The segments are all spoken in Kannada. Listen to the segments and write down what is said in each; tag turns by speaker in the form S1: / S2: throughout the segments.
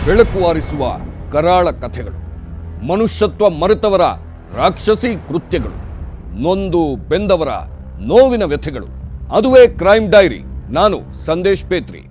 S1: ಬೆಳಕುವಾರಿಸುವ ಕರಾಳ ಕಥೆಗಳು ಮನುಷ್ಯತ್ವ ಮರೆತವರ ರಾಕ್ಷಸಿ ಕೃತ್ಯಗಳು ನೊಂದು ಬೆಂದವರ ನೋವಿನ ವ್ಯಥೆಗಳು ಅದುವೇ ಕ್ರೈಮ್ ಡೈರಿ ನಾನು ಸಂದೇಶ್ ಪೇತ್ರಿ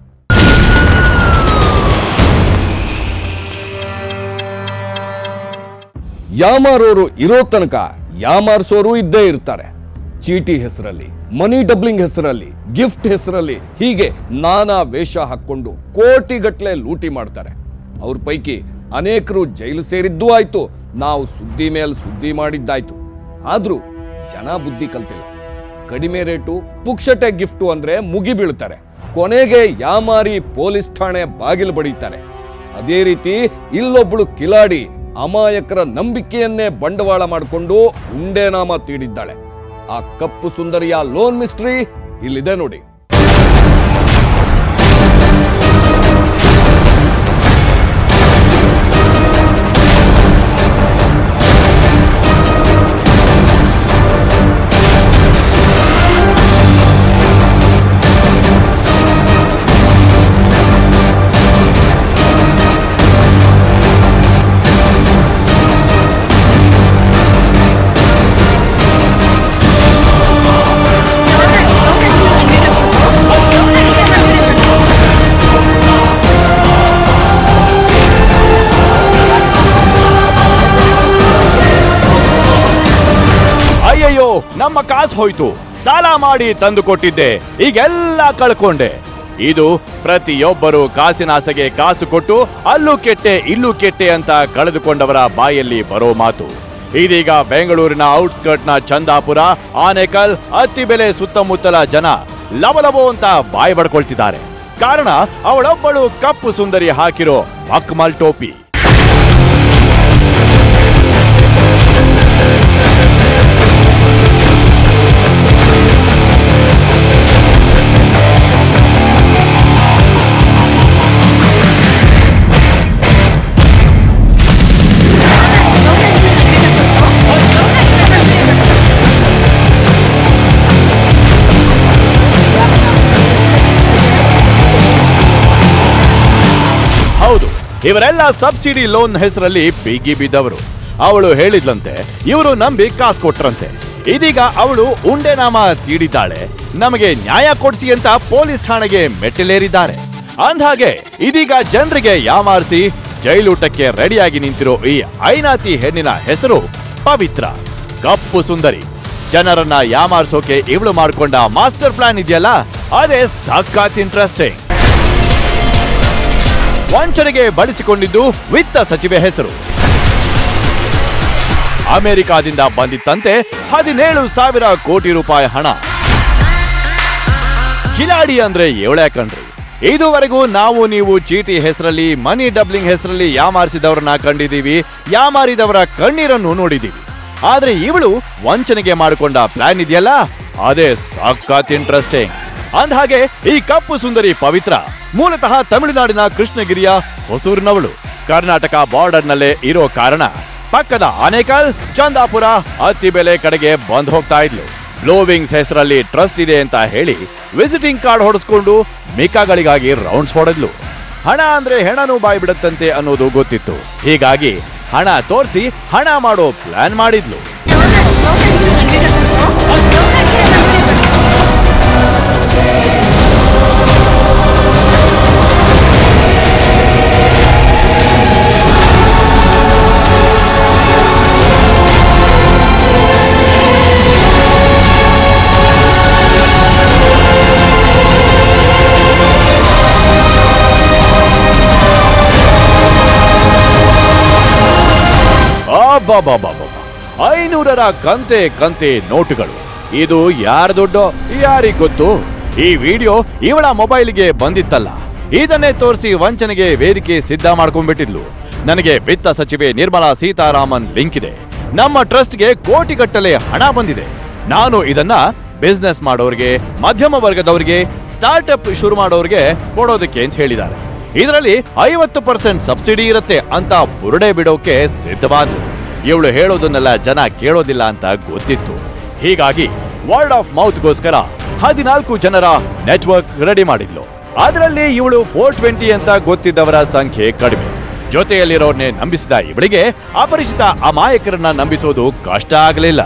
S1: ಯಾಮಾರೋರು ಇರೋ ತನಕ ಯಾಮಾರಿಸೋರು ಇದ್ದೇ ಇರ್ತಾರೆ ಚೀಟಿ ಹೆಸರಲ್ಲಿ ಮನಿ ಡಬ್ಲಿಂಗ್ ಹೆಸರಲ್ಲಿ ಗಿಫ್ಟ್ ಹೆಸರಲ್ಲಿ ಹೀಗೆ ನಾನಾ ವೇಷ ಹಾಕ್ಕೊಂಡು ಕೋಟಿಗಟ್ಲೆ ಲೂಟಿ ಮಾಡ್ತಾರೆ ಅವ್ರ ಪೈಕಿ ಅನೇಕರು ಜೈಲು ಸೇರಿದ್ದೂ ಆಯ್ತು ನಾವು ಸುದ್ದಿ ಮೇಲೆ ಸುದ್ದಿ ಮಾಡಿದ್ದಾಯ್ತು ಆದ್ರೂ ಜನ ಬುದ್ಧಿ ಕಲ್ತಿಲ್ಲ ಕಡಿಮೆ ರೇಟು ಪುಕ್ಷಟೆ ಗಿಫ್ಟು ಅಂದ್ರೆ ಮುಗಿ ಬೀಳ್ತಾರೆ ಕೊನೆಗೆ ಯಾಮಾರಿ ಪೊಲೀಸ್ ಠಾಣೆ ಬಾಗಿಲು ಬಡೀತಾರೆ ಅದೇ ರೀತಿ ಇಲ್ಲೊಬ್ಳು ಕಿಲಾಡಿ ಅಮಾಯಕರ ನಂಬಿಕೆಯನ್ನೇ ಬಂಡವಾಳ ಮಾಡಿಕೊಂಡು ಉಂಡೆನಾಮ ತೀಡಿದ್ದಾಳೆ ಆ ಕಪ್ಪು ಸುಂದರಿಯ ಲೋನ್ ಮಿಸ್ಟ್ರಿ ಇಲ್ಲಿದೆ ನೋಡಿ
S2: ಅಯ್ಯಯ್ಯೋ ನಮ್ಮ ಕಾಸು ಹೋಯ್ತು ಸಾಲ ಮಾಡಿ ತಂದು ಕೊಟ್ಟಿದ್ದೆ ಈಗೆಲ್ಲ ಕಳ್ಕೊಂಡೆ ಇದು ಪ್ರತಿಯೊಬ್ಬರು ಕಾಸಿನ ಆಸೆಗೆ ಕಾಸು ಕೊಟ್ಟು ಅಲ್ಲೂ ಕೆಟ್ಟೆ ಇಲ್ಲೂ ಕೆಟ್ಟೆ ಅಂತ ಕಳೆದುಕೊಂಡವರ ಬಾಯಲ್ಲಿ ಬರೋ ಮಾತು ಇದೀಗ ಬೆಂಗಳೂರಿನ ಔಟ್ಸ್ಕರ್ಟ್ ನ ಚಂದಾಪುರ ಆನೇಕಲ್ ಅತ್ತಿಬೆಲೆ ಸುತ್ತಮುತ್ತಲ ಜನ ಲವಲವೋ ಅಂತ ಬಾಯಿ ಬಡ್ಕೊಳ್ತಿದ್ದಾರೆ ಕಾರಣ ಅವಳೊಬ್ಬಳು ಕಪ್ಪು ಸುಂದರಿ ಹಾಕಿರೋ ಮಕ್ಮಲ್ ಟೋಪಿ ಹೌದು ಇವರೆಲ್ಲ ಸಬ್ಸಿಡಿ ಲೋನ್ ಹೆಸರಲ್ಲಿ ಬಿಗಿ ಬಿದ್ದವರು ಅವಳು ಹೇಳಿದ್ಲಂತೆ ಇವರು ನಂಬಿ ಕಾಸು ಕೊಟ್ರಂತೆ ಇದೀಗ ಅವಳು ಉಂಡೆ ನಾಮ ತೀಡಿದ್ದಾಳೆ ನಮಗೆ ನ್ಯಾಯ ಕೊಡ್ಸಿ ಅಂತ ಪೊಲೀಸ್ ಠಾಣೆಗೆ ಮೆಟ್ಟಿಲೇರಿದ್ದಾರೆ ಅಂದ್ಹಾಗೆ ಇದೀಗ ಜನರಿಗೆ ಯಾಮಾರಿಸಿ ಜೈಲೂಟಕ್ಕೆ ರೆಡಿಯಾಗಿ ನಿಂತಿರೋ ಈ ಐನಾತಿ ಹೆಣ್ಣಿನ ಹೆಸರು ಪವಿತ್ರ ಕಪ್ಪು ಸುಂದರಿ ಜನರನ್ನ ಯಾಮಾರಿಸೋಕೆ ಇವಳು ಮಾಡ್ಕೊಂಡ ಮಾಸ್ಟರ್ ಪ್ಲಾನ್ ಇದೆಯಲ್ಲ ಅದೇ ಸಖತ್ ಇಂಟ್ರೆಸ್ಟಿಂಗ್ ವಂಚನೆಗೆ ಬಳಸಿಕೊಂಡಿದ್ದು ವಿತ್ತ ಸಚಿವೆ ಹೆಸರು ಅಮೆರಿಕಾದಿಂದ ಬಂದಿತ್ತಂತೆ ಹದಿನೇಳು ಸಾವಿರ ಕೋಟಿ ರೂಪಾಯಿ ಹಣ ಕಿಲಾಡಿ ಅಂದ್ರೆ ಏಳೆ ಕಣ್ರಿ ಇದುವರೆಗೂ ನಾವು ನೀವು ಚೀಟಿ ಹೆಸರಲ್ಲಿ ಮನಿ ಡಬ್ಲಿಂಗ್ ಹೆಸರಲ್ಲಿ ಯಾಮಾರಿಸಿದವರನ್ನ ಕಂಡಿದ್ದೀವಿ ಯಾಮಾರಿದವರ ಕಣ್ಣೀರನ್ನು ನೋಡಿದ್ದೀವಿ ಆದ್ರೆ ಇವಳು ವಂಚನೆಗೆ ಮಾಡಿಕೊಂಡ ಪ್ಲಾನ್ ಇದೆಯಲ್ಲ ಅದೇ ಸಖತ್ ಇಂಟ್ರೆಸ್ಟಿಂಗ್ ಅಂದ್ಹಾಗೆ ಈ ಕಪ್ಪು ಸುಂದರಿ ಪವಿತ್ರ ಮೂಲತಃ ತಮಿಳುನಾಡಿನ ಕೃಷ್ಣಗಿರಿಯ ಹೊಸೂರಿನವಳು ಕರ್ನಾಟಕ ಬಾರ್ಡರ್ನಲ್ಲೇ ಇರೋ ಕಾರಣ ಪಕ್ಕದ ಆನೇಕಲ್ ಚಂದಾಪುರ ಅತ್ತಿಬೆಲೆ ಕಡೆಗೆ ಬಂದ್ ಹೋಗ್ತಾ ಇದ್ಲು ಬ್ಲೋವಿಂಗ್ಸ್ ಹೆಸರಲ್ಲಿ ಟ್ರಸ್ಟ್ ಇದೆ ಅಂತ ಹೇಳಿ ವಿಸಿಟಿಂಗ್ ಕಾರ್ಡ್ ಹೊಡೆಸ್ಕೊಂಡು ಮಿಕಾಗಳಿಗಾಗಿ ರೌಂಡ್ಸ್ ಹೊಡೆದ್ಲು ಹಣ ಅಂದ್ರೆ ಹೆಣನು ಬಾಯಿ ಬಿಡುತ್ತಂತೆ ಅನ್ನೋದು ಗೊತ್ತಿತ್ತು ಹೀಗಾಗಿ ಹಣ ತೋರಿಸಿ ಹಣ ಮಾಡೋ ಪ್ಲಾನ್ ಮಾಡಿದ್ಲು ಅಬ್ಬಬ್ಬಬ್ಬಬ್ಬ. ಐನೂರರ ಕಂತೆ ಕಂತೆ ನೋಟುಗಳು ಇದು ಯಾರ ದುಡ್ಡು ಯಾರಿಗ್ ಗೊತ್ತು ಈ ವಿಡಿಯೋ ಇವಳ ಮೊಬೈಲ್ಗೆ ಬಂದಿತ್ತಲ್ಲ ಇದನ್ನೇ ತೋರಿಸಿ ವಂಚನೆಗೆ ವೇದಿಕೆ ಸಿದ್ಧ ಮಾಡ್ಕೊಂಡ್ಬಿಟ್ಟಿದ್ಲು ನನಗೆ ವಿತ್ತ ಸಚಿವೆ ನಿರ್ಮಲಾ ಸೀತಾರಾಮನ್ ಲಿಂಕ್ ಇದೆ ನಮ್ಮ ಟ್ರಸ್ಟ್ಗೆ ಕೋಟಿಗಟ್ಟಲೆ ಹಣ ಬಂದಿದೆ ನಾನು ಇದನ್ನ ಬಿಸ್ನೆಸ್ ಮಾಡೋರಿಗೆ ಮಧ್ಯಮ ವರ್ಗದವರಿಗೆ ಸ್ಟಾರ್ಟ್ಅಪ್ ಶುರು ಮಾಡೋರಿಗೆ ಕೊಡೋದಕ್ಕೆ ಅಂತ ಹೇಳಿದ್ದಾರೆ ಇದರಲ್ಲಿ ಐವತ್ತು ಪರ್ಸೆಂಟ್ ಸಬ್ಸಿಡಿ ಇರುತ್ತೆ ಅಂತ ಬುರುಡೆ ಬಿಡೋಕೆ ಸಿದ್ಧವಾದ್ರು ಇವಳು ಹೇಳೋದನ್ನೆಲ್ಲ ಜನ ಕೇಳೋದಿಲ್ಲ ಅಂತ ಗೊತ್ತಿತ್ತು ಹೀಗಾಗಿ ವರ್ಡ್ ಆಫ್ ಮೌತ್ಗೋಸ್ಕರ ಹದಿನಾಲ್ಕು ಜನರ ನೆಟ್ವರ್ಕ್ ರೆಡಿ ಮಾಡಿದ್ಲು ಅದರಲ್ಲಿ ಇವಳು ಫೋರ್ ಟ್ವೆಂಟಿ ಅಂತ ಗೊತ್ತಿದ್ದವರ ಸಂಖ್ಯೆ ಕಡಿಮೆ ಜೊತೆಯಲ್ಲಿರೋರ್ನೇ ನಂಬಿಸಿದ ಇವಳಿಗೆ ಅಪರಿಚಿತ ಅಮಾಯಕರನ್ನ ನಂಬಿಸೋದು ಕಷ್ಟ ಆಗಲಿಲ್ಲ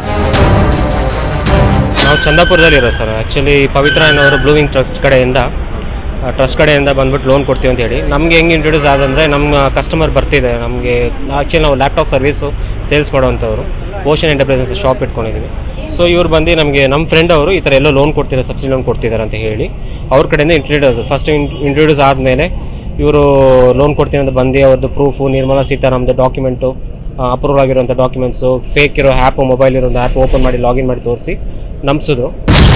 S3: ನಾವು ಚಂದಾಪುರದಲ್ಲಿರೋ ಸರ್ ಆ್ಯಕ್ಚುಲಿ ಪವಿತ್ರ ಅನ್ನೋರು ಬ್ಲೂವಿಂಗ್ ಟ್ರಸ್ಟ್ ಕಡೆಯಿಂದ ಟ್ರಸ್ಟ್ ಕಡೆಯಿಂದ ಬಂದ್ಬಿಟ್ಟು ಲೋನ್ ಕೊಡ್ತೀವಿ ಅಂತ ಹೇಳಿ ನಮಗೆ ಹೆಂಗೆ ಇಂಟ್ರೊಡ್ಯೂಸ್ ಆದಂದರೆ ನಮ್ಮ ಕಸ್ಟಮರ್ ಬರ್ತಿದೆ ನಮಗೆ ಆ್ಯಕ್ಚುಲಿ ನಾವು ಲ್ಯಾಪ್ಟಾಪ್ ಸರ್ವಿಸು ಸೇಲ್ಸ್ ಮಾಡುವಂಥವ್ರು ಓಷನ್ ಎಂಟರ್ಪ್ರೈಸಸ್ ಶಾಪ್ ಇಟ್ಕೊಂಡಿದ್ದೀವಿ ಸೊ ಇವ್ರು ಬಂದು ನಮಗೆ ನಮ್ಮ ಫ್ರೆಂಡ್ ಅವರು ಈ ಥರ ಎಲ್ಲೋ ಲೋನ್ ಕೊಡ್ತಿದ್ದಾರೆ ಸಬ್ಸಿಡಿ ಲೋನ್ ಕೊಡ್ತಿದ್ದಾರೆ ಅಂತ ಹೇಳಿ ಅವ್ರ ಕಡೆಯಿಂದ ಇಂಟ್ರೊಡ್ಯೂಸ್ ಫಸ್ಟ್ ಇಂಟ್ರೊಡ್ಯೂಸ್ ಆದಮೇಲೆ ಇವರು ಲೋನ್ ಕೊಡ್ತೀನಿ ಅಂತ ಬಂದು ಅವ್ರದ್ದು ಪ್ರೂಫು ನಿರ್ಮಲಾ ಸೀತಾರಾಮ್ದು ಡಾಕ್ಯುಮೆಂಟು ಅಪ್ರೂವಲ್ ಆಗಿರುವಂಥ ಡಾಕ್ಯುಮೆಂಟ್ಸು ಫೇಕ್ ಇರೋ ಆ್ಯಪ್ ಮೊಬೈಲ್ ಇರೋ ಆ್ಯಪ್ ಓಪನ್ ಮಾಡಿ ಲಾಗಿನ್ ಮಾಡಿ ತೋರಿಸಿ ನಂಬಿಸಿದ್ರು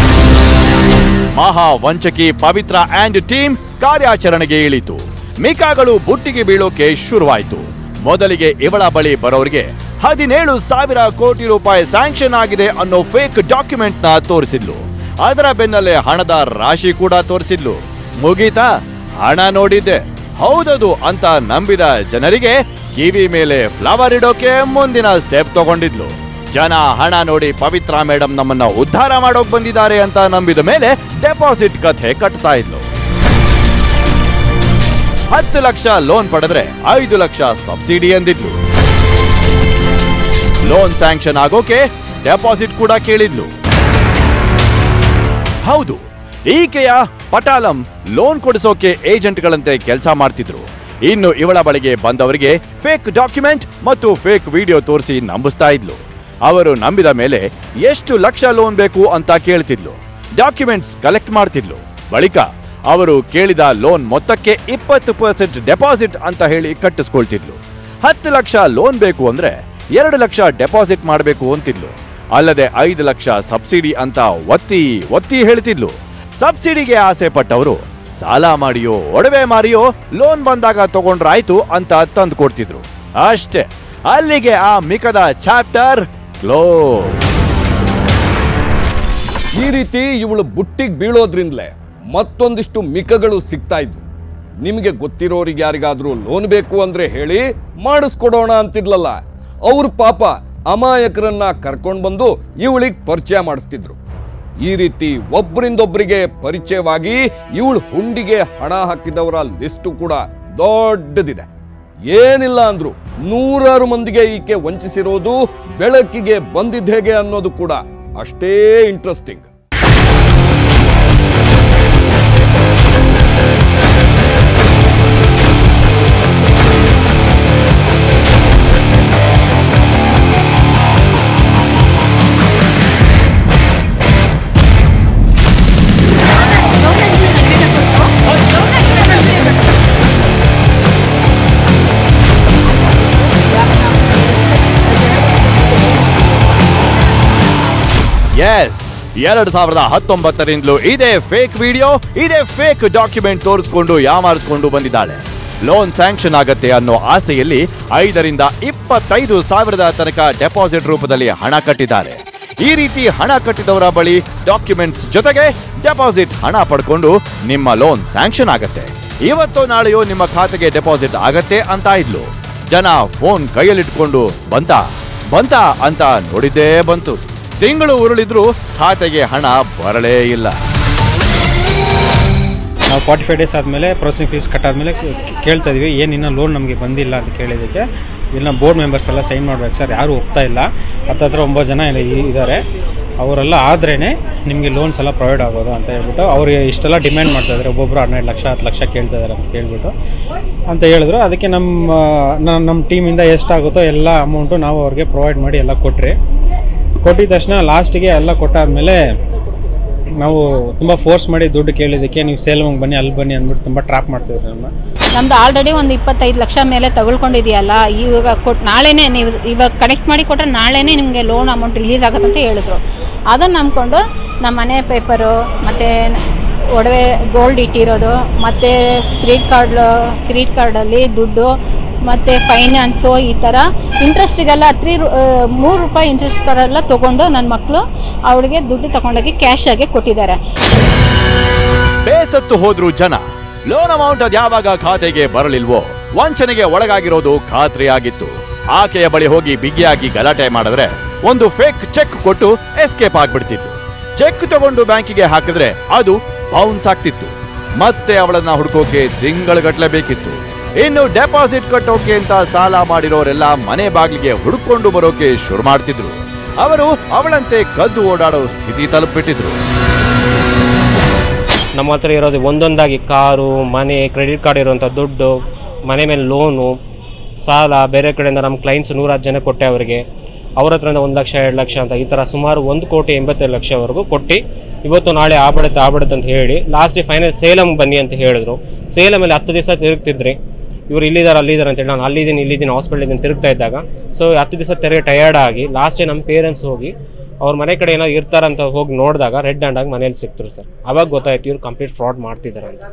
S2: ಮಹಾ ವಂಚಕಿ ಪವಿತ್ರ ಆ್ಯಂಡ್ ಟೀಮ್ ಕಾರ್ಯಾಚರಣೆಗೆ ಇಳಿತು ಮಿಕಾಗಳು ಬುಟ್ಟಿಗೆ ಬೀಳೋಕೆ ಶುರುವಾಯಿತು ಮೊದಲಿಗೆ ಇವಳ ಬಳಿ ಬರೋರಿಗೆ ಹದಿನೇಳು ಸಾವಿರ ಕೋಟಿ ರೂಪಾಯಿ ಸ್ಯಾಂಕ್ಷನ್ ಆಗಿದೆ ಅನ್ನೋ ಫೇಕ್ ಡಾಕ್ಯುಮೆಂಟ್ ನ ತೋರಿಸಿದ್ಲು ಅದರ ಬೆನ್ನಲ್ಲೇ ಹಣದ ರಾಶಿ ಕೂಡ ತೋರಿಸಿದ್ಲು ಮುಗೀತಾ ಹಣ ನೋಡಿದ್ದೆ ಹೌದದು ಅಂತ ನಂಬಿದ ಜನರಿಗೆ ಕಿವಿ ಮೇಲೆ ಫ್ಲವರ್ ಇಡೋಕೆ ಮುಂದಿನ ಸ್ಟೆಪ್ ತಗೊಂಡಿದ್ಲು ಜನ ಹಣ ನೋಡಿ ಪವಿತ್ರ ಮೇಡಮ್ ನಮ್ಮನ್ನ ಉದ್ಧಾರ ಮಾಡೋಕ್ ಬಂದಿದ್ದಾರೆ ಅಂತ ನಂಬಿದ ಮೇಲೆ ಡೆಪಾಸಿಟ್ ಕಥೆ ಕಟ್ತಾ ಇದ್ಲು ಹತ್ತು ಲಕ್ಷ ಲೋನ್ ಪಡೆದ್ರೆ ಐದು ಲಕ್ಷ ಸಬ್ಸಿಡಿ ಅಂದಿದ್ಲು ಲೋನ್ ಸ್ಯಾಂಕ್ಷನ್ ಆಗೋಕೆ ಡೆಪಾಸಿಟ್ ಕೂಡ ಕೇಳಿದ್ಲು ಹೌದು ಈಕೆಯ ಪಟಾಲಂ ಲೋನ್ ಕೊಡಿಸೋಕೆ ಏಜೆಂಟ್ಗಳಂತೆ ಕೆಲಸ ಮಾಡ್ತಿದ್ರು ಇನ್ನು ಇವಳ ಬಳಿಗೆ ಬಂದವರಿಗೆ ಫೇಕ್ ಡಾಕ್ಯುಮೆಂಟ್ ಮತ್ತು ಫೇಕ್ ವಿಡಿಯೋ ತೋರಿಸಿ ನಂಬಿಸ್ತಾ ಇದ್ಲು ಅವರು ನಂಬಿದ ಮೇಲೆ ಎಷ್ಟು ಲಕ್ಷ ಲೋನ್ ಬೇಕು ಅಂತ ಕೇಳ್ತಿದ್ಲು ಡಾಕ್ಯುಮೆಂಟ್ಸ್ ಕಲೆಕ್ಟ್ ಮಾಡ್ತಿದ್ಲು ಬಳಿಕ ಅವರು ಕೇಳಿದ ಲೋನ್ ಮೊತ್ತಕ್ಕೆ ಇಪ್ಪತ್ತು ಪರ್ಸೆಂಟ್ ಡೆಪಾಸಿಟ್ ಅಂತ ಹೇಳಿ ಕಟ್ಟಿಸ್ಕೊಳ್ತಿದ್ಲು ಹತ್ತು ಲಕ್ಷ ಲೋನ್ ಬೇಕು ಅಂದ್ರೆ ಎರಡು ಲಕ್ಷ ಡೆಪಾಸಿಟ್ ಮಾಡಬೇಕು ಅಂತಿದ್ಲು ಅಲ್ಲದೆ ಐದು ಲಕ್ಷ ಸಬ್ಸಿಡಿ ಅಂತ ಒತ್ತಿ ಒತ್ತಿ ಹೇಳ್ತಿದ್ಲು ಸಬ್ಸಿಡಿಗೆ ಆಸೆ ಪಟ್ಟವರು ಸಾಲ ಮಾಡಿಯೋ ಒಡವೆ ಮಾರಿಯೋ ಲೋನ್ ಬಂದಾಗ ತಗೊಂಡ್ರಾಯ್ತು ಅಂತ ತಂದು ಕೊಡ್ತಿದ್ರು ಅಷ್ಟೇ ಅಲ್ಲಿಗೆ ಆ ಮಿಕದ ಚಾಪ್ಟರ್ ಕ್ಲೋಸ್
S1: ಈ ರೀತಿ ಇವಳು ಬುಟ್ಟಿಗೆ ಬೀಳೋದ್ರಿಂದಲೇ ಮತ್ತೊಂದಿಷ್ಟು ಮಿಕಗಳು ಸಿಗ್ತಾ ಇದ್ವು ನಿಮಗೆ ಗೊತ್ತಿರೋರಿಗೆ ಯಾರಿಗಾದ್ರೂ ಲೋನ್ ಬೇಕು ಅಂದ್ರೆ ಹೇಳಿ ಮಾಡಿಸ್ಕೊಡೋಣ ಅಂತಿದ್ಲಲ್ಲ ಅವ್ರ ಪಾಪ ಅಮಾಯಕರನ್ನ ಕರ್ಕೊಂಡು ಬಂದು ಇವಳಿಗೆ ಪರಿಚಯ ಮಾಡಿಸ್ತಿದ್ರು ಈ ರೀತಿ ಒಬ್ಬರಿಂದೊಬ್ಬರಿಗೆ ಪರಿಚಯವಾಗಿ ಇವಳು ಹುಂಡಿಗೆ ಹಣ ಹಾಕಿದವರ ಲಿಸ್ಟು ಕೂಡ ದೊಡ್ಡದಿದೆ ಏನಿಲ್ಲ ಅಂದ್ರು ನೂರಾರು ಮಂದಿಗೆ ಈಕೆ ವಂಚಿಸಿರೋದು ಬೆಳಕಿಗೆ ಬಂದಿದ್ದು ಹೇಗೆ ಅನ್ನೋದು ಕೂಡ ಅಷ್ಟೇ ಇಂಟ್ರೆಸ್ಟಿಂಗ್
S2: ಎಸ್ ಎರಡ್ ಸಾವಿರದ ಹತ್ತೊಂಬತ್ತರಿಂದಲೂ ಇದೇ ಫೇಕ್ ವಿಡಿಯೋ ಇದೇ ಫೇಕ್ ಡಾಕ್ಯುಮೆಂಟ್ ತೋರಿಸ್ಕೊಂಡು ಯಾಮಾರಿಸ್ಕೊಂಡು ಬಂದಿದ್ದಾಳೆ ಲೋನ್ ಸ್ಯಾಂಕ್ಷನ್ ಆಗತ್ತೆ ಅನ್ನೋ ಆಸೆಯಲ್ಲಿ ಐದರಿಂದ ಇಪ್ಪತ್ತೈದು ಸಾವಿರದ ತನಕ ಡೆಪಾಸಿಟ್ ರೂಪದಲ್ಲಿ ಹಣ ಕಟ್ಟಿದ್ದಾರೆ ಈ ರೀತಿ ಹಣ ಕಟ್ಟಿದವರ ಬಳಿ ಡಾಕ್ಯುಮೆಂಟ್ಸ್ ಜೊತೆಗೆ ಡೆಪಾಸಿಟ್ ಹಣ ಪಡ್ಕೊಂಡು ನಿಮ್ಮ ಲೋನ್ ಸ್ಯಾಂಕ್ಷನ್ ಆಗತ್ತೆ ಇವತ್ತೋ ನಾಳೆಯೋ ನಿಮ್ಮ ಖಾತೆಗೆ ಡೆಪಾಸಿಟ್ ಆಗತ್ತೆ ಅಂತ ಇದ್ಲು ಜನ ಫೋನ್ ಕೈಯಲ್ಲಿಟ್ಕೊಂಡು ಬಂತ ಬಂತ ಅಂತ ನೋಡಿದ್ದೇ ಬಂತು ತಿಂಗಳು ಉರುಳಿದ್ರು ಖಾತೆಗೆ ಹಣ ಬರಲೇ ಇಲ್ಲ
S3: ನಾವು ಫಾರ್ಟಿ ಫೈವ್ ಡೇಸ್ ಆದಮೇಲೆ ಪ್ರೊಸೆಸಿಂಗ್ ಫೀಸ್ ಕಟ್ಟಾದ್ಮೇಲೆ ಕೇ- ಕೇಳ್ತಾ ಇದೀವಿ ಏನು ಇನ್ನೂ ಲೋನ್ ನಮಗೆ ಬಂದಿಲ್ಲ ಅಂತ ಕೇಳಿದ್ದಕ್ಕೆ ಇಲ್ಲ ಬೋರ್ಡ್ ಮೆಂಬರ್ಸ್ ಎಲ್ಲ ಸೈನ್ ಮಾಡ್ಬೇಕು ಸರ್ ಯಾರು ಹೋಗ್ತಾ ಇಲ್ಲ ಹತ್ತತ್ರ ಒಂಬತ್ತು ಜನ ಇದ್ದಾರೆ ಅವರೆಲ್ಲ ಆದ್ರೇ ನಿಮಗೆ ಲೋನ್ಸ್ ಎಲ್ಲ ಪ್ರೊವೈಡ್ ಆಗೋದು ಅಂತ ಹೇಳ್ಬಿಟ್ಟು ಅವ್ರಿಗೆ ಇಷ್ಟೆಲ್ಲ ಡಿಮ್ಯಾಂಡ್ ಮಾಡ್ತಾ ಇದ್ದಾರೆ ಒಬ್ಬೊಬ್ಬರು ಹನ್ನೆರಡು ಲಕ್ಷ ಹತ್ತು ಲಕ್ಷ ಕೇಳ್ತಾ ಇದ್ದಾರೆ ಅಂತ ಕೇಳ್ಬಿಟ್ಟು ಅಂತ ಹೇಳಿದ್ರು ಅದಕ್ಕೆ ನಮ್ಮ ನ- ನಮ್ಮ ಟೀಮಿಂದ ಎಷ್ಟಾಗುತ್ತೋ ಎಲ್ಲ ಅಮೌಂಟು ನಾವು ಅವ್ರಿಗೆ ಪ್ರೊವೈಡ್ ಮಾಡಿ ಎಲ್ಲ ಕೊಟ್ರಿ ಕೊಟ್ಟಿದ ತಕ್ಷಣ ಲಾಸ್ಟಿಗೆ ಎಲ್ಲ ಕೊಟ್ಟಾದ್ಮೇಲೆ ನಾವು ತುಂಬ ಫೋರ್ಸ್ ಮಾಡಿ ದುಡ್ಡು ಕೇಳಿದ್ದಕ್ಕೆ ನೀವು ಸೇಲ್ವಂಗೆ ಬನ್ನಿ ಅಲ್ಲಿ ಬನ್ನಿ ಅಂದ್ಬಿಟ್ಟು ತುಂಬ ಟ್ರಾಪ್ ಮಾಡ್ತಿದ್ರು ನಮ್ಮ
S4: ನಮ್ದು ಆಲ್ರೆಡಿ ಒಂದು ಇಪ್ಪತ್ತೈದು ಲಕ್ಷ ಮೇಲೆ ತಗೊಳ್ಕೊಂಡಿದೆಯಲ್ಲ ಇವಾಗ ಕೊಟ್ಟು ನಾಳೆನೇ ನೀವು ಇವಾಗ ಕನೆಕ್ಟ್ ಮಾಡಿ ಕೊಟ್ಟರೆ ನಾಳೆನೇ ನಿಮಗೆ ಲೋನ್ ಅಮೌಂಟ್ ರಿಲೀಸ್ ಆಗುತ್ತೆ ಅಂತ ಹೇಳಿದ್ರು ಅದನ್ನು ನಂಬ್ಕೊಂಡು ನಮ್ಮ ಮನೆ ಪೇಪರು ಮತ್ತು ಒಡವೆ ಗೋಲ್ಡ್ ಇಟ್ಟಿರೋದು ಮತ್ತು ಕ್ರೆಡಿಟ್ ಕಾರ್ಡ್ ಕ್ರೆಡಿಟ್ ಕಾರ್ಡಲ್ಲಿ ದುಡ್ಡು ಮತ್ತು ಫೈನಾನ್ಸು ಈ ಥರ ಇಂಟ್ರೆಸ್ಟಿಗೆಲ್ಲ ತ್ರೀ ಮೂರು ರೂಪಾಯಿ ಇಂಟ್ರೆಸ್ಟ್ ಥರ ಎಲ್ಲ ತೊಗೊಂಡು ನನ್ನ ಮಕ್ಕಳು ಅವಳಿಗೆ ದುಡ್ಡು ತಗೊಂಡೋಗಿ ಕ್ಯಾಶ್ ಆಗಿ ಕೊಟ್ಟಿದ್ದಾರೆ
S2: ಬೇಸತ್ತು ಹೋದ್ರು ಜನ ಲೋನ್ ಅಮೌಂಟ್ ಅದ್ ಯಾವಾಗ ಖಾತೆಗೆ ಬರಲಿಲ್ವೋ ವಂಚನೆಗೆ ಒಳಗಾಗಿರೋದು ಖಾತ್ರಿಯಾಗಿತ್ತು ಆಕೆಯ ಬಳಿ ಹೋಗಿ ಬಿಗಿಯಾಗಿ ಗಲಾಟೆ ಮಾಡಿದ್ರೆ ಒಂದು ಫೇಕ್ ಚೆಕ್ ಕೊಟ್ಟು ಎಸ್ಕೇಪ್ ಆಗ್ಬಿಡ್ತಿತ್ತು ಚೆಕ್ ತಗೊಂಡು ಬ್ಯಾಂಕಿಗೆ ಹಾಕಿದ್ರೆ ಅದು ಬೌನ್ಸ್ ಆಗ್ತಿತ್ತು ಮತ್ತೆ ಅವಳನ್ನ ಹುಡ್ಕೋಕೆ ತಿಂಗಳಗಟ್ಲೆ ಬೇಕಿತ್ತು ಇನ್ನು ಡೆಪಾಸಿಟ್ ಕಟ್ಟೋಕೆ ಅಂತ ಸಾಲ ಮಾಡಿರೋರೆಲ್ಲ ಮನೆ ಬಾಗಿಲಿಗೆ ಹುಡುಕೊಂಡು ಬರೋಕೆ ಶುರು ಮಾಡ್ತಿದ್ರು ಅವರು ಅವಳಂತೆ ಕದ್ದು ಓಡಾಡೋ ಸ್ಥಿತಿ ತಲುಪಿಟ್ಟಿದ್ರು
S5: ನಮ್ಮ ಹತ್ರ ಇರೋದು ಒಂದೊಂದಾಗಿ ಕಾರು ಮನೆ ಕ್ರೆಡಿಟ್ ಕಾರ್ಡ್ ಇರುವಂಥ ದುಡ್ಡು ಮನೆ ಮೇಲೆ ಲೋನು ಸಾಲ ಬೇರೆ ಕಡೆಯಿಂದ ನಮ್ಮ ಕ್ಲೈಂಟ್ಸ್ ನೂರಾರು ಜನ ಕೊಟ್ಟೆ ಅವರಿಗೆ ಅವ್ರ ಹತ್ರದಿಂದ ಒಂದು ಲಕ್ಷ ಎರಡು ಲಕ್ಷ ಅಂತ ಈ ಥರ ಸುಮಾರು ಒಂದು ಕೋಟಿ ಎಂಬತ್ತೇಳು ಲಕ್ಷವರೆಗೂ ಕೊಟ್ಟು ಇವತ್ತು ನಾಳೆ ಆಬಿಡುತ್ತೆ ಆಬಿಡುತ್ತೆ ಅಂತ ಹೇಳಿ ಲಾಸ್ಟ್ ಫೈನಲ್ ಸೇಲಮ್ ಬನ್ನಿ ಅಂತ ಹೇಳಿದ್ರು ಸೇಲಮಲ್ಲಿ ಹತ್ತು ದಿವಸ ತಿರುಗ್ತಿದ್ರಿ ಇವ್ರು ಇಲ್ಲಿದ್ದಾರೆ ಅಲ್ಲಿದ್ದಾರೆ ಅಂತೇಳಿ ನಾನು ಅಲ್ಲಿದ್ದೀನಿ ಇಲ್ಲಿದ್ದೀನಿ ಹಾಸ್ಪಿಟಲ್ ಇದ್ದೀನಿ ತಿರುಗ್ತಾ ಇದ್ದಾಗ ಸೊ ಹತ್ತು ದಿವಸ ತೆರೆ ಟಯರ್ಡ್ ಆಗಿ ಲಾಸ್ಟ್ ನಮ್ಮ ಪೇರೆಂಟ್ಸ್ ಹೋಗಿ ಅವ್ರ ಮನೆ ಕಡೆ ಏನೋ ಇರ್ತಾರಂತ ಹೋಗಿ ನೋಡಿದಾಗ ರೆಡ್ ಹ್ಯಾಂಡ್ ಆಗಿ ಮನೇಲಿ ಸಿಕ್ತರು ಸರ್ ಅವಾಗ ಗೊತ್ತಾಯ್ತು ಇವ್ರು ಕಂಪ್ಲೀಟ್ ಫ್ರಾಡ್ ಮಾಡ್ತಿದ್ದಾರೆ ಅಂತ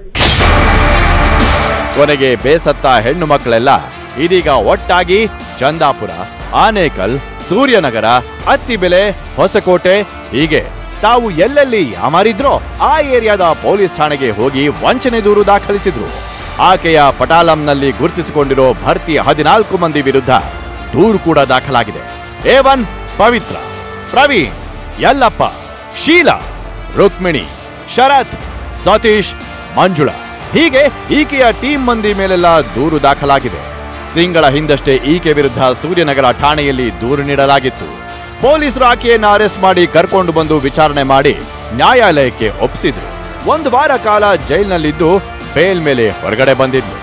S2: ಕೊನೆಗೆ ಬೇಸತ್ತ ಹೆಣ್ಣು ಮಕ್ಕಳೆಲ್ಲ ಇದೀಗ ಒಟ್ಟಾಗಿ ಚಂದಾಪುರ ಆನೇಕಲ್ ಸೂರ್ಯನಗರ ಅತ್ತಿಬೆಲೆ ಹೊಸಕೋಟೆ ಹೀಗೆ ತಾವು ಎಲ್ಲೆಲ್ಲಿ ಯಾಮಾರಿದ್ರೋ ಆ ಏರಿಯಾದ ಪೊಲೀಸ್ ಠಾಣೆಗೆ ಹೋಗಿ ವಂಚನೆ ದೂರು ದಾಖಲಿಸಿದ್ರು ಆಕೆಯ ಪಟಾಲಂನಲ್ಲಿ ಗುರುತಿಸಿಕೊಂಡಿರೋ ಭರ್ತಿ ಹದಿನಾಲ್ಕು ಮಂದಿ ವಿರುದ್ಧ ದೂರು ಕೂಡ ದಾಖಲಾಗಿದೆ ಎ ಒನ್ ಪವಿತ್ರ ಪ್ರವೀಣ್ ಯಲ್ಲಪ್ಪ ಶೀಲಾ ರುಕ್ಮಿಣಿ ಶರತ್ ಸತೀಶ್ ಮಂಜುಳಾ ಹೀಗೆ ಈಕೆಯ ಟೀಮ್ ಮಂದಿ ಮೇಲೆಲ್ಲ ದೂರು ದಾಖಲಾಗಿದೆ ತಿಂಗಳ ಹಿಂದಷ್ಟೇ ಈಕೆ ವಿರುದ್ಧ ಸೂರ್ಯನಗರ ಠಾಣೆಯಲ್ಲಿ ದೂರು ನೀಡಲಾಗಿತ್ತು ಪೊಲೀಸರು ಆಕೆಯನ್ನ ಅರೆಸ್ಟ್ ಮಾಡಿ ಕರ್ಕೊಂಡು ಬಂದು ವಿಚಾರಣೆ ಮಾಡಿ ನ್ಯಾಯಾಲಯಕ್ಕೆ ಒಪ್ಪಿಸಿದ್ರು ಒಂದು ವಾರ ಕಾಲ ಜೈಲಿನಲ್ಲಿದ್ದು ಬೇಲ್ ಮೇಲೆ ಹೊರಗಡೆ ಬಂದಿದ್ಲು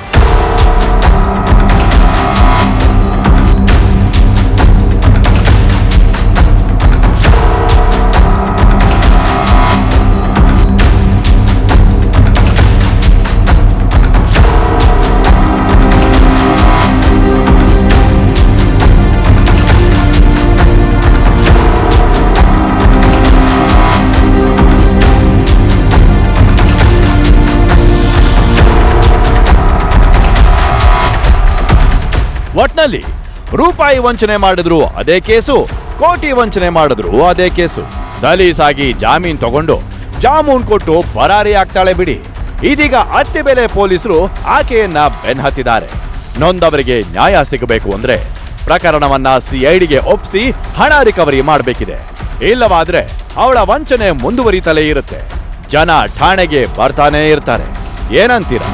S2: ಒಟ್ನಲ್ಲಿ ರೂಪಾಯಿ ವಂಚನೆ ಮಾಡಿದ್ರು ಅದೇ ಕೇಸು ಕೋಟಿ ವಂಚನೆ ಮಾಡಿದ್ರು ಅದೇ ಕೇಸು ಸಲೀಸಾಗಿ ಜಾಮೀನ್ ತಗೊಂಡು ಜಾಮೂನ್ ಕೊಟ್ಟು ಪರಾರಿ ಆಗ್ತಾಳೆ ಬಿಡಿ ಇದೀಗ ಅತ್ತೆ ಬೆಲೆ ಪೊಲೀಸರು ಆಕೆಯನ್ನ ಬೆನ್ನಹತ್ತಿದ್ದಾರೆ ನೊಂದವರಿಗೆ ನ್ಯಾಯ ಸಿಗಬೇಕು ಅಂದ್ರೆ ಪ್ರಕರಣವನ್ನ ಸಿಐಡಿಗೆ ಒಪ್ಪಿಸಿ ಹಣ ರಿಕವರಿ ಮಾಡಬೇಕಿದೆ ಇಲ್ಲವಾದ್ರೆ ಅವಳ ವಂಚನೆ ಮುಂದುವರಿತಲೇ ಇರುತ್ತೆ ಜನ ಠಾಣೆಗೆ ಬರ್ತಾನೇ ಇರ್ತಾರೆ ಏನಂತೀರಾ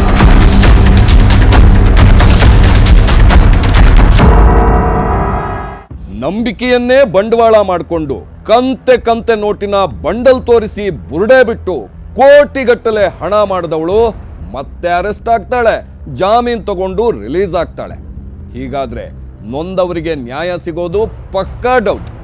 S1: ನಂಬಿಕೆಯನ್ನೇ ಬಂಡವಾಳ ಮಾಡಿಕೊಂಡು ಕಂತೆ ಕಂತೆ ನೋಟಿನ ಬಂಡಲ್ ತೋರಿಸಿ ಬುರುಡೆ ಬಿಟ್ಟು ಕೋಟಿಗಟ್ಟಲೆ ಹಣ ಮಾಡಿದವಳು ಮತ್ತೆ ಅರೆಸ್ಟ್ ಆಗ್ತಾಳೆ ಜಾಮೀನ್ ತಗೊಂಡು ರಿಲೀಸ್ ಆಗ್ತಾಳೆ ಹೀಗಾದ್ರೆ ನೊಂದವರಿಗೆ ನ್ಯಾಯ ಸಿಗೋದು ಪಕ್ಕಾ ಡೌಟ್